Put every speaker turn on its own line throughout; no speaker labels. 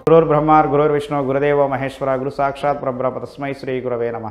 గురుర్ బ్రహ్మార్ గురుర్ విష్ణు గురుదేవ మహేశ్వర గురు సాక్షాత్ పరబ్రహ్మ తస్మై శ్రీ గురవే నమ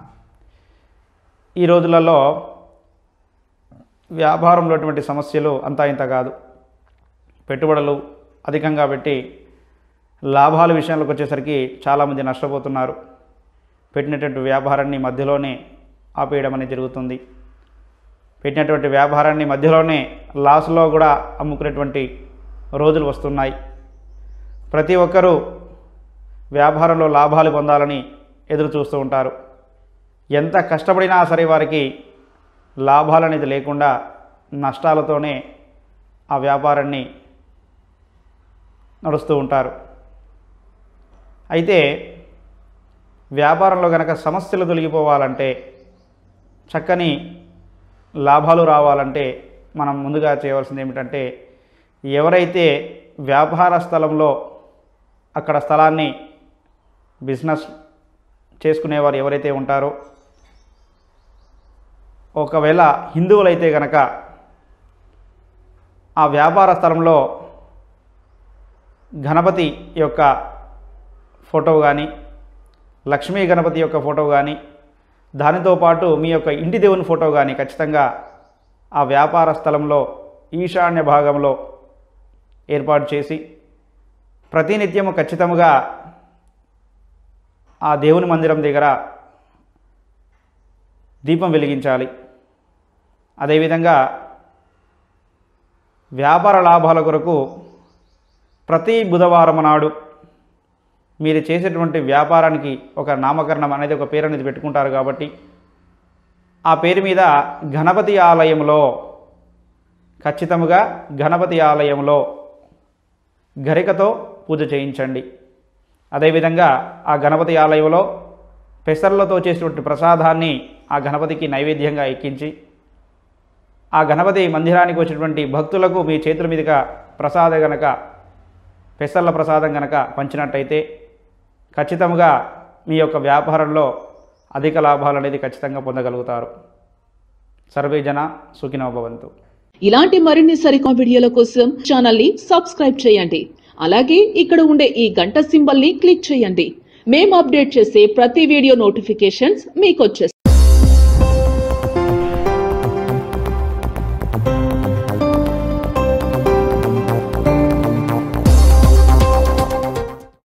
ఈ రోజులలో వ్యాపారంలో ఉన్నటువంటి సమస్యలు అంతా ఇంత కాదు పెట్టుబడులు అధికంగా పెట్టి లాభాల విషయంలోకి వచ్చేసరికి చాలామంది నష్టపోతున్నారు పెట్టినటువంటి వ్యాపారాన్ని మధ్యలోనే ఆపేయడం అనేది జరుగుతుంది పెట్టినటువంటి వ్యాపారాన్ని మధ్యలోనే లాస్లో కూడా అమ్ముకునేటువంటి రోజులు వస్తున్నాయి ప్రతి ఒక్కరూ వ్యాపారంలో లాభాలు పొందాలని ఎదురు చూస్తూ ఉంటారు ఎంత కష్టపడినా సరే వారికి లాభాలు అనేది లేకుండా నష్టాలతోనే ఆ వ్యాపారాన్ని నడుస్తూ ఉంటారు అయితే వ్యాపారంలో కనుక సమస్యలు తొలగిపోవాలంటే చక్కని లాభాలు రావాలంటే మనం ముందుగా చేయవలసింది ఏమిటంటే ఎవరైతే వ్యాపార స్థలంలో అక్కడ స్థలాన్ని బిజినెస్ చేసుకునేవారు ఎవరైతే ఉంటారో ఒకవేళ హిందువులైతే గనక ఆ వ్యాపార స్థలంలో గణపతి యొక్క ఫోటో కానీ లక్ష్మీ గణపతి యొక్క ఫోటో కానీ దానితో పాటు మీ యొక్క ఇంటి దేవుని ఫోటో కానీ ఖచ్చితంగా ఆ వ్యాపార స్థలంలో ఈశాన్య భాగంలో ఏర్పాటు చేసి ప్రతినిత్యము ఖచ్చితంగా ఆ దేవుని మందిరం దగ్గర దీపం వెలిగించాలి అదేవిధంగా వ్యాపార లాభాల కొరకు ప్రతి బుధవారం నాడు మీరు చేసేటువంటి వ్యాపారానికి ఒక నామకరణం అనేది ఒక పేరు అనేది పెట్టుకుంటారు కాబట్టి ఆ పేరు మీద గణపతి ఆలయంలో ఖచ్చితముగా గణపతి ఆలయంలో గరికతో పూజ చేయించండి అదేవిధంగా ఆ గణపతి ఆలయంలో పెసర్లతో చేసినటువంటి ప్రసాదాన్ని ఆ గణపతికి నైవేద్యంగా ఎక్కించి ఆ గణపతి మందిరానికి వచ్చినటువంటి భక్తులకు మీ చేతుల మీదుగా ప్రసాద గనక పెసర్ల ప్రసాదం గనక పంచినట్టయితే ఖచ్చితంగా మీ యొక్క వ్యాపారంలో అధిక లాభాలు అనేది ఖచ్చితంగా పొందగలుగుతారు సర్వే జన సుఖినో భవంతు
ఇలాంటి మరిన్ని సరికొత్త వీడియోల కోసం ఛానల్ ని సబ్స్క్రైబ్ చేయండి అలాగే ఇక్కడ ఉండే ఈ గంట సింబల్ ని క్లిక్ చేయండి మేము అప్డేట్ చేసే ప్రతి వీడియో నోటిఫికేషన్స్ మీకు వచ్చేస్తాయి